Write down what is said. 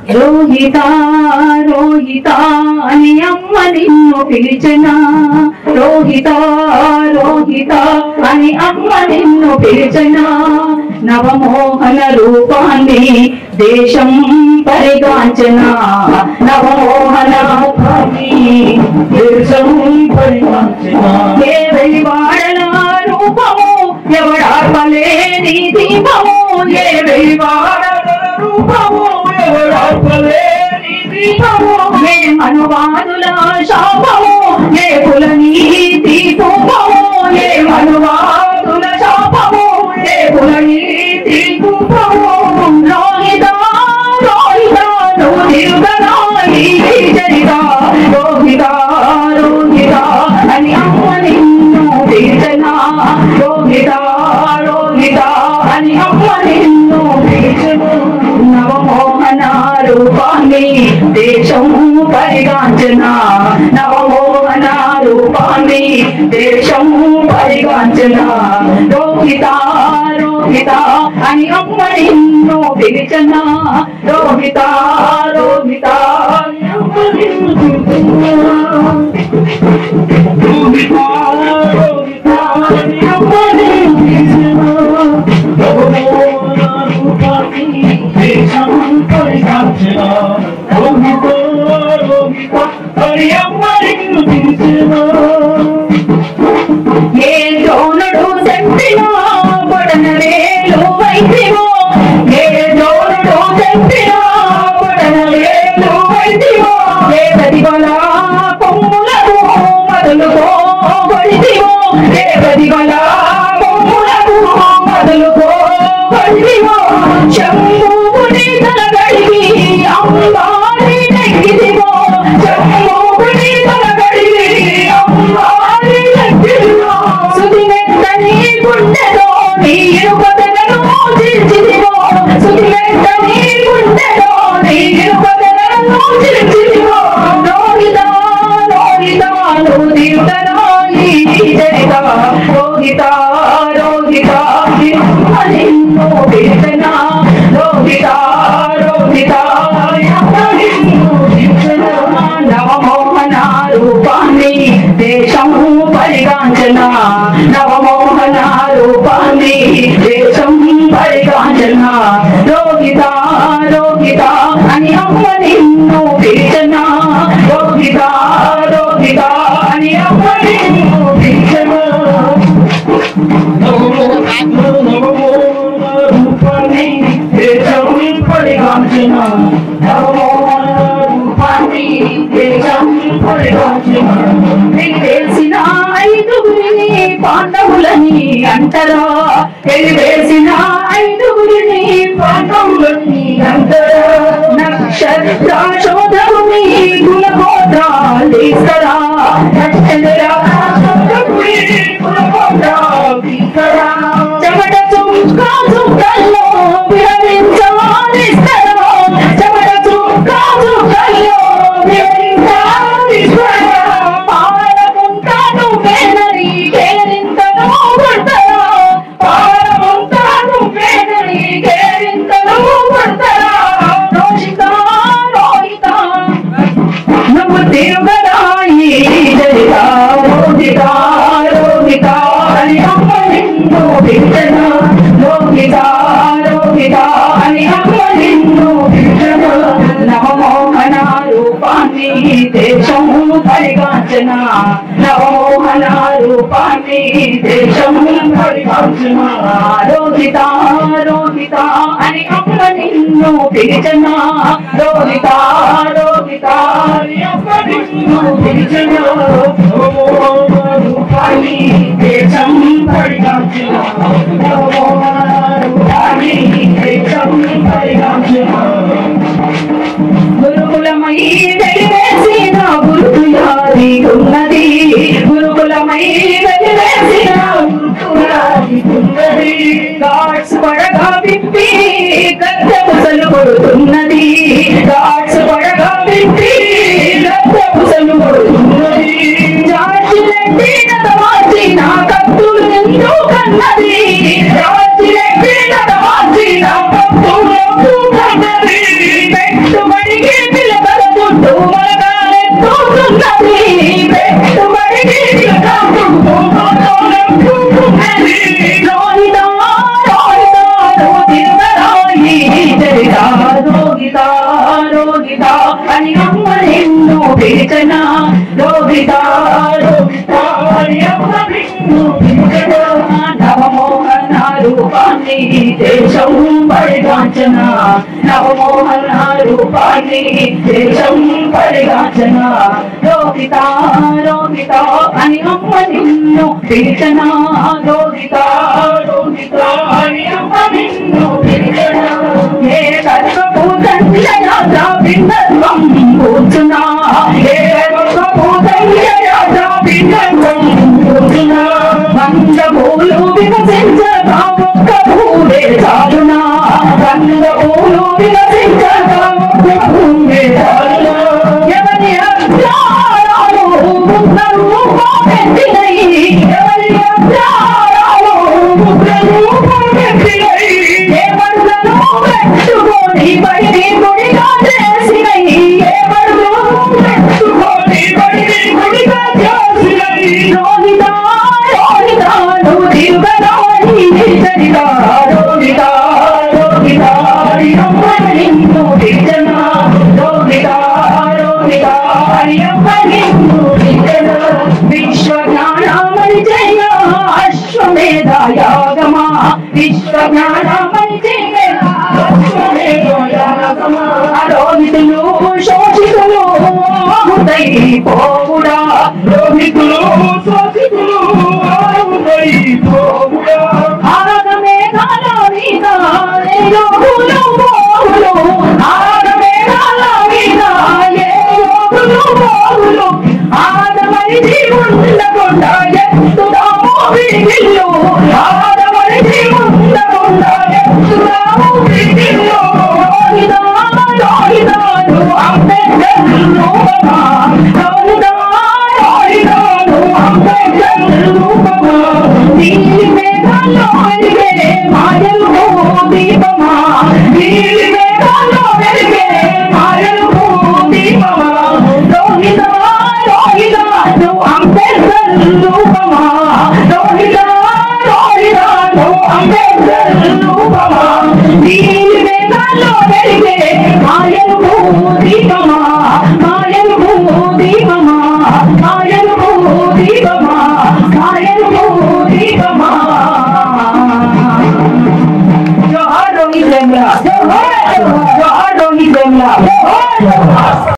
రోహిత రోహిత అని అమ్మ నిన్ను పిలిచిన రోహిత రోహిత అని అమ్మ నిన్ను పిలిచిన నవమోహన రూపాన్ని దేశం పరిగాంచన నవమోహన రూపాన్ని దేశం పరిపాలించిన ఏ వెలివాడల రూపము ఎవడార్పలేని దీపము ఏ వెలివాడల రూపము ఎవరాపలేని దీపము ఏ మనువాదుల శాపము ఏ కుల నీతి కూపము ఏ మనువాదుల శాపము ఏ కుల నీతి కూపము రోహిత రోహిత నువ్వు తిరుగరా ఈ చరిత రోహిత రోహిత అని అమ్మ నిన్ను పిలిచన రోహిత రోహిత అని అమ్మ నిన్ను పిలిచను నవమోహన రూపాన్ని దేశం పరిగాంచన నవమోహన రూపాన్ని దేశం పరిగాంచన రోహిత రోహిత అని అమ్మ నిన్ను పిలిచన రోహిత రోహిత అని అమ్మ నిన్ను పిలిచన రోహిత రోహిత అని అమ్మ నిన్ను పిలిచెను. నవమోహన రూపాన్ని దేశం పరిపాలించిన. రోహిత రోహిత అని అమ్మ నిన్ను పిలిచెను. ఏ జోనుడు చెప్పినా పడన వేలు వైద్యమో ఏ జోనుడు చెప్పినా పడన వేలు వైద్యమో ఏ ప్రతిఫల కొమ్ములకు మొదలుకో కొడితివో ఏ ప్రతిఫల కొమ్ములకు మొదలుకో కొడితివో శంభుని తల గడిగి అంబారి నెక్కిదివో శంభుని తల గడిగి అంబారి నెక్కిదివో సుదిమెత్తని గుండెలో నీ ఇరుపదలను చిల్చిదివో సుదిమెత్తని గుండెలో నీ ఇరుపదలను చిల్చిదివో రోహిత రోహిత నువ్వు తిరుగరా ఈ చరిత రోహిత రోహిత అమ్మ నిన్ను పిలిచిన రోహిత రోహిత అమ్మ నిన్ను పిలిచిన నవమోహన రూపాన్ని దేశం పరిగాంచన నవమోహన రూపాన్ని దేశం పరిగాంచన రోహిత రోహిత అని అమ్మ నిన్ను పిలిచిన రోహిత రోహిత అని అమ్మ నిన్ను పిలిచిన నవమోహన రూపాన్ని దేశం పరిగాంచిన. నవమోహన రూపాన్ని దేశం పరిగాంచిన. తెలివేసిన ఐదుగురిని పాండవులని అంటరా తెలివేసిన ఐదుగురిని పాండవులని అంటరా నక్షత్ర శోధముని కులగోత్రాలీస్తరా నక్షత్ర శోధముని కులగోత్రాలీస్తరా చెమట చుక్క చుక్కల్లో విహరించవాలిస్తరా చెమట చుక్క చుక్కల్లో విహరించవాలిస్తరా పాడముంటాను మేనరి కేరింతను కొడతరా పాడముంటాను మేనరి కేరింతను కొడతరా రోషిత రోహిత నువ్వు తిరుగరాయి జరిత రోహిత రోహిత అని అమ్మ నిన్ను పిలిచిన రోహిత రోహిత అని అమ్మ నిన్ను పిలిచిన నవమోహన రూపాన్ని దేశం పరిగాంచన నవమోహన రూపాన్ని దేశం పరిగాంచన రోహిత రోహిత అని అమ్మ నిన్ను పిలిచిన రోహిత రోహిత అని అమ్మ నిన్ను పిలిచిన నవమోహన రూపాన్ని దేశం పరిగాంచిన. నవమోహన రూపాన్ని దేశం పరిగాంచిన. గురుకులమై వెలివేసిన గురుతుయాది ఉన్నది గురుకులమై వెలివేసిన గురుతుయాది ఉన్నది గాడ్స్ పడగా విప్పి గద్దె ముసలు కొడుతున్నది గాడ్స్ పడగా విప్పి గద్దె ముసలు కొడుతున్నది జార్జి రెడ్డి నద మార్చి నా కత్తులు ఎందుకు కన్నది జార్జి రెడ్డి నద మార్చి నా కత్తులు ఎందుకు కన్నది పెట్టుబడి పెట్టుబడికి పిల్లకల పుట్టు మొలకాలెత్తుతున్నది పెట్టుబడికి పిల్లకల పుట్టు మొలకాలెత్తుతున్నది రోహితా రోహితా రోహితరాయి జరిగా రోగిత రోగిత అని అమ్మ నిన్ను పిలిచన రోగిత రోగిత అని అమ్మ నిన్ను పిలిచన నవమోహన రూపాన్ని దేశం పరిగాంచన నవమోహన రూపాన్ని దేశం పరిగాంచన రోగిత రోగిత అని అమ్మ నిన్ను పిలిచన రోగిత రోగిత అని అమ్మ నిన్ను పిలిచన ఏ సర్వభూతంయ యాత్రా పిండత్వం కూర్చున్నా ఏ సర్వభూతంయ యాత్రా పిండత్వం కూర్చున్నా వంద పూలు వికసించగా ఒక్క పూలే చాలునా వంద పూలు వికసించగా ఒక్క పూలే చాలునా ఎవరి అభ్యారాలు ముద్రలు పెట్టినై ఎవరి అభ్యారాలు ముద్రలు పెట్టినై ఏ మడులను పెట్టుకొని బడిని గుడిగా చేసినై ఏ మడులను పెట్టుకొని బడిని గుడిగా చేసినై రోహిత రోహిత నువ్వు తిరుగరాని చరిత రోహిత రోహిత అయ్యమ్మ నిన్ను పిలిచన రోహిత రోహిత అయ్యమ్మ నిన్ను పిలిచన విశ్వ జ్ఞానమని జయ అశ్వమేధ యాగమా విశ్వ జ్ఞానమని జయ అశ్వమేధ యాగమా రోహితులు శోషితులు ఆహుతై పోవుడా రోహితులు శోషితులు ఆవులై పోవుడా ఆగమే మీద యోగులు పోవులు ఆగమే మీద యోగులు పోవులు ఆదమని జీవుండకుండా ఎత్తుదాము విడిగిల్లు ఆదమని జీవుండకుండా ఎత్తుదాము విడిగిల్లు రోహితా రోహితాను అంబేద్కర్ రూపమా రోహితా రోహితాను అంబేద్కర్ రూపమా నీలి మేఘాల్లో వెలిగే మాయలు దీపమా నీలి మేఘాల్లో వెలిగే మాయలు దీపమా రోహిత రోహిత నువ్వు అంబేద్కర్ రూపమా రోహిత రోహిత నువ్వు అంబేద్కర్ రూపమా నీలి మేఘాల్లో వెలిగే మాయలు దీపమా మాయలు దీపమా మాయలు దీపమా మాయలు దీపమా జోహార్ రోహిత్ జోహార్ జోహార్ రోహిత్ జోహార్